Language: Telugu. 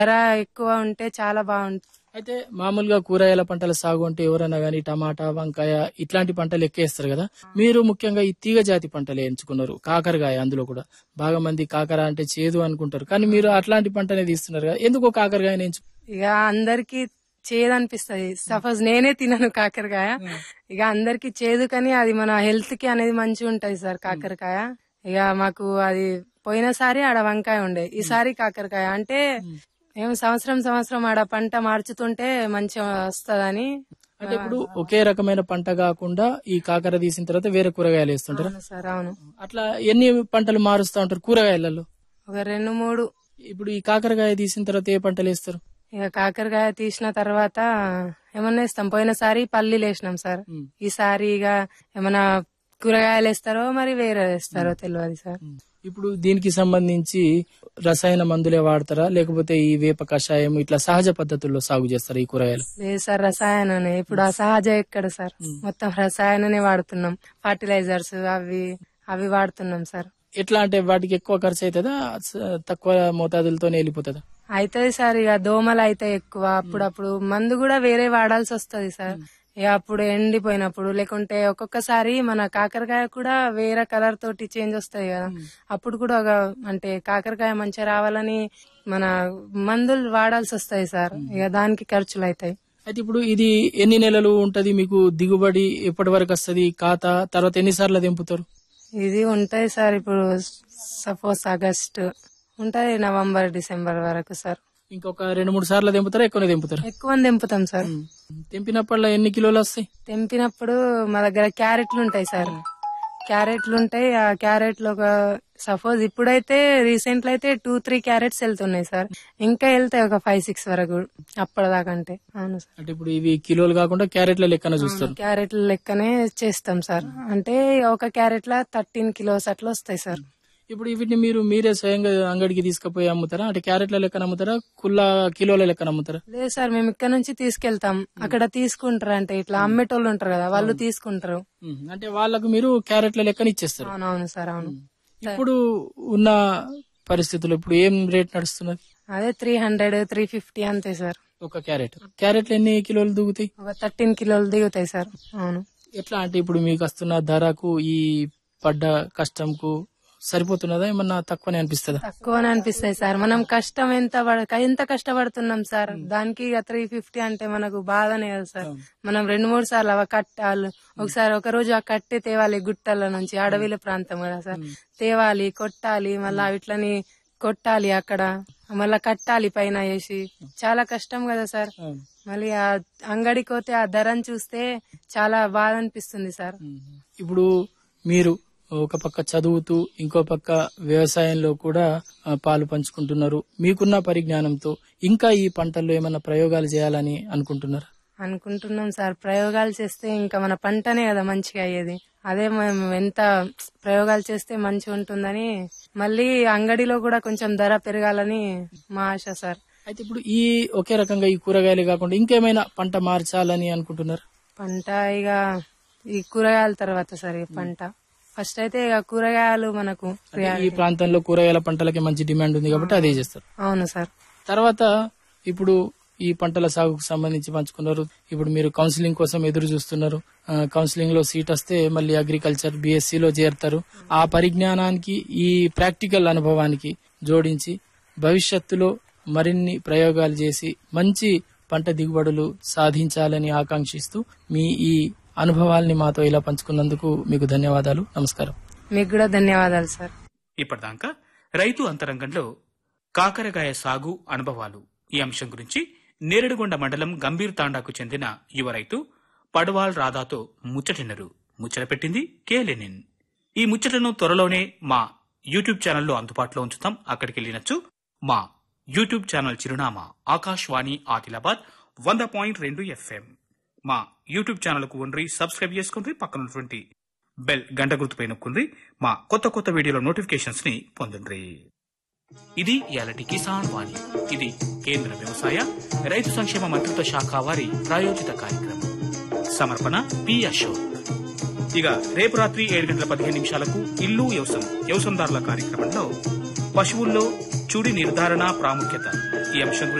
ధర ఎక్కువ ఉంటే చాలా బాగుంటుంది అయితే మామూలుగా కూరగాయల పంటల సాగు అంటే ఎవరైనా గానీ టమాటా వంకాయ ఇట్లాంటి పంటలు ఎక్కేస్తారు కదా మీరు ముఖ్యంగా ఈ తీగ జాతి పంటలు ఎంచుకున్నారు కాకరకాయ అందులో కూడా బాగా మంది కాకర అంటే చేదు అనుకుంటారు కానీ మీరు అట్లాంటి పంటనే తీస్తున్నారు కదా ఎందుకు కాకరకాయని ఎంచు ఇక అందరికి చేదు అనిపిస్తది సపోజ్ నేనే తినను కాకరకాయ ఇక అందరికి చేదు కానీ అది మన హెల్త్ కి అనేది మంచిగా ఉంటది సార్ కాకరకాయ ఇక మాకు అది పోయినసారి ఆడ వంకాయ ఉండే ఈసారి కాకరకాయ అంటే మేము సంవత్సరం సంవత్సరం ఆడ పంట మార్చుతుంటే మంచిగా వస్తదని అంటే ఇప్పుడు ఒకే రకమైన పంట కాకుండా ఈ కాకర తీసిన తర్వాత వేరే కూరగాయలు వేస్తుంటారు అవును సార్ అవును అట్లా ఎన్ని పంటలు మారుస్తూ ఉంటారు కూరగాయలలో ఒక రెండు మూడు ఇప్పుడు ఈ కాకరకాయ తీసిన తర్వాత ఏ పంటలు వేస్తారు ఇక కాకరకాయ తీసిన తర్వాత ఏమన్నా వేస్తాం పోయినసారి పల్లీలు వేసినాం సార్ ఉమ్. ఈసారి ఇక ఏమన్నా కూరగాయలు వేస్తారో మరి వేరే వేస్తారో తెలియదు సార్ ఇప్పుడు దీనికి సంబంధించి రసాయన మందులే వాడతారా లేకపోతే ఈ వేప కషాయం ఇట్లా సహజ పద్ధతుల్లో సాగు చేస్తారా ఈ కూరగాయలు లేదు సార్ రసాయననే ఇప్పుడు అసహజ ఎక్కడ సార్ మొత్తం రసాయననే వాడుతున్నాం ఫర్టిలైజర్స్ అవి అవి వాడుతున్నాం సార్ ఎట్లా అంటే వాటికి ఎక్కువ ఖర్చు అవుతుందా స- తక్కువ మోతాదులతోనే వెళ్ళిపోతుందా అవుతుంది సార్ ఇక దోమలు అయితే ఎక్కువ అప్పుడప్పుడు మందు కూడా వేరే వాడాల్సి వస్తది సార్ ఇక అప్పుడు ఎండిపోయినప్పుడు లేకుంటే ఒక్కొక్కసారి మన కాకరకాయ కూడా వేరే కలర్ తోటి చేంజ్ వస్తాయి కదా అప్పుడు కూడా ఒక అంటే కాకరకాయ మంచిగా రావాలని మన మందులు వాడాల్సి వస్తాయి సార్ ఇక దానికి ఖర్చులు అవుతాయి అయితే ఇప్పుడు ఇది ఎన్ని నెలలు ఉంటది మీకు దిగుబడి ఎప్పటి వరకు వస్తుంది ఖాత తర్వాత ఎన్నిసార్లు దింపుతారు ఇది ఉంటాయి సార్ ఇప్పుడు సపోజ్ ఆగస్ట్ ఉంటది నవంబర్ డిసెంబర్ వరకు సార్ ఇంకొక రెండు మూడు సార్లు దింపుతారా ఎక్కువనే దింపుతారు ఎక్కువ దింపుతాం సార్ తెంపినప్పుడల్లా ఎన్ని కిలోలు వస్తాయి తెంపినప్పుడు మా దగ్గర క్యారెట్లు ఉంటాయి సార్ క్యారెట్లు ఉంటాయి ఆ క్యారెట్లు ఒక సపోజ్ ఇప్పుడైతే రీసెంట్ అయితే టూ త్రీ క్యారెట్స్ వెళ్తున్నాయి సార్ ఇంకా వెళ్తాయి ఒక ఫైవ్ సిక్స్ వరకు అప్పటిదాకంటే అవును సార్ అంటే ఇప్పుడు ఇవి కిలోలు కాకుండా క్యారెట్ల లెక్కన చూస్తారు క్యారెట్ల లెక్కనే చేస్తాం సార్ అంటే ఒక క్యారెట్ లా థర్టీన్ కిలోస్ అట్లా వస్తాయి సార్ ఇప్పుడు వీటిని మీరు మీరే స్వయంగా అంగడికి తీసుకుపోయి అమ్ముతారా అంటే క్యారెట్ల లెక్కన అమ్ముతారా కుల్ల కిలోల లెక్కన అమ్ముతారా లేదు సార్ మేము ఇక్కడ నుంచి తీసుకెళ్తాం అక్కడ తీసుకుంటారు అంటే ఇట్లా అమ్మేటోళ్ళు ఉంటారు కదా వాళ్ళు తీసుకుంటారు ఉమ్, అంటే వాళ్ళకు మీరు క్యారెట్ల లెక్కన ఇచ్చేస్తారు అవునవును సార్ అవును ఇప్పుడు ఉన్న పరిస్థితుల్లో ఇప్పుడు ఏం రేట్ నడుస్తున్నది అదే త్రీ హండ్రెడ్ త్రీ ఫిఫ్టీ అంతే సార్ ఒక క్యారెట్ క్యారెట్లు ఎన్ని కిలోలు దిగుతాయి ఒక థర్టీన్ కిలోలు దిగుతాయి సార్ అవును ఎట్లా అంటే ఇప్పుడు మీకు వస్తున్న ధరకు ఈ పడ్డ కష్టంకు సరిపోతున్నదా ఏమన్నా తక్కువనే అనిపిస్తుందా తక్కువనే అనిపిస్తాయి సార్ మనం కష్టం ఎంత పడ- ఎంత కష్టపడుతున్నాం సార్ దానికి ఇక త్రీ ఫిఫ్టీ అంటే మనకు బాధనే కదా సార్ మనం రెండు మూడు సార్లు అవ కట్టాలి ఒకసారి ఒక రోజు ఆ కట్టి తేవాలి గుట్టల నుంచి అడవిల ప్రాంతం కదా సార్ తేవాలి కొట్టాలి మళ్ళా ఇట్లని కొట్టాలి అక్కడ మళ్ళా కట్టాలి పైన వేసి చాలా కష్టం కదా సార్ మళ్ళీ ఆ అంగడికి పోతే ఆ ధరను చూస్తే చాలా బాధ అనిపిస్తుంది సార్ ఇప్పుడు మీరు ఒక పక్క చదువుతూ ఇంకో పక్క వ్యవసాయంలో కూడా ఆ, పాలు పంచుకుంటున్నారు మీకున్న పరిజ్ఞానంతో ఇంకా ఈ పంటల్లో ఏమన్నా ప్రయోగాలు చేయాలని అనుకుంటున్నారా అనుకుంటున్నాం సార్ ప్రయోగాలు చేస్తే ఇంకా మన పంటనే కదా మంచిగా అయ్యేది అదే మేము ఎంత ప్రయోగాలు చేస్తే మంచిగా ఉంటుందని మళ్ళీ అంగడిలో కూడా కొంచెం ధర పెరగాలని మా ఆశ సార్ అయితే ఇప్పుడు ఈ ఒకే రకంగా ఈ కూరగాయలు కాకుండా ఇంకేమైనా పంట మార్చాలని అనుకుంటున్నారు పంట ఇక ఈ కూరగాయల తర్వాత సార్ ఈ పంట ఫస్ట్ అయితే ఇక కూరగాయలు మనకు ఈ ప్రాంతంలో కూరగాయల పంటలకి మంచి డిమాండ్ ఉంది కాబట్టి అదే చేస్తారు అవును సార్ తర్వాత ఇప్పుడు ఈ పంటల సాగుకు సంబంధించి పంచుకున్నారు ఇప్పుడు మీరు కౌన్సిలింగ్ కోసం ఎదురు చూస్తున్నారు ఆ, కౌన్సిలింగ్ లో సీట్ వస్తే మళ్ళీ అగ్రికల్చర్ BSc లో చేరతారు ఆ పరిజ్ఞానానికి ఈ ప్రాక్టికల్ అనుభవానికి జోడించి భవిష్యత్తులో మరిన్ని ప్రయోగాలు చేసి మంచి పంట దిగుబడులు సాధించాలని ఆకాంక్షిస్తూ మీ ఈ అనుభవాల్ని మాతో ఇలా పంచుకున్నందుకు మీకు ధన్యవాదాలు నమస్కారం మీకు కూడా ధన్యవాదాలు సార్ ఇప్పటిదాకా రైతు అంతరంగంలో కాకరకాయ సాగు అనుభవాలు ఈ అంశం గురించి నేరేడుగొండ మండలం గంభీర్ తాండాకు చెందిన యువ రైతు పడవాల్ రాధాతో ముచ్చటినరు ముచ్చట పెట్టింది కే లెనిన్ ఈ ముచ్చటను త్వరలోనే మా యూట్యూబ్ ఛానల్లో అందుబాటులో ఉంచుతాం అక్కడికి వెళ్ళినచ్చు మా యూట్యూబ్ ఛానల్ చిరునామా ఆకాశవాణి ఆదిలాబాద్ వంద పాయింట్ రెండు ఎఫ్ఎం మా యూట్యూబ్ ఛానల్కు ఉండ్రి సబ్స్క్రైబ్ చేసుకుని పక్కనటువంటి బెల్ గంట గుర్తుపై నొక్కుండ్రి మా కొత్త కొత్త వీడియోల నోటిఫికేషన్స్ ని పొందండి ఇది ఇయాలటి కిసాన్ వాణి ఇది కేంద్ర వ్యవసాయ రైతు సంక్షేమ మంత్రిత్వ శాఖ వారి ప్రాయోజిత కార్యక్రమం సమర్పణ పి అశోక్ ఇక రేపు రాత్రి ఏడు గంటల పదిహేను నిమిషాలకు ఇల్లు వ్యవసం వ్యవసందారుల కార్యక్రమంలో పశువుల్లో చుడి నిర్ధారణ ప్రాముఖ్యత ఈ అంశం గురించి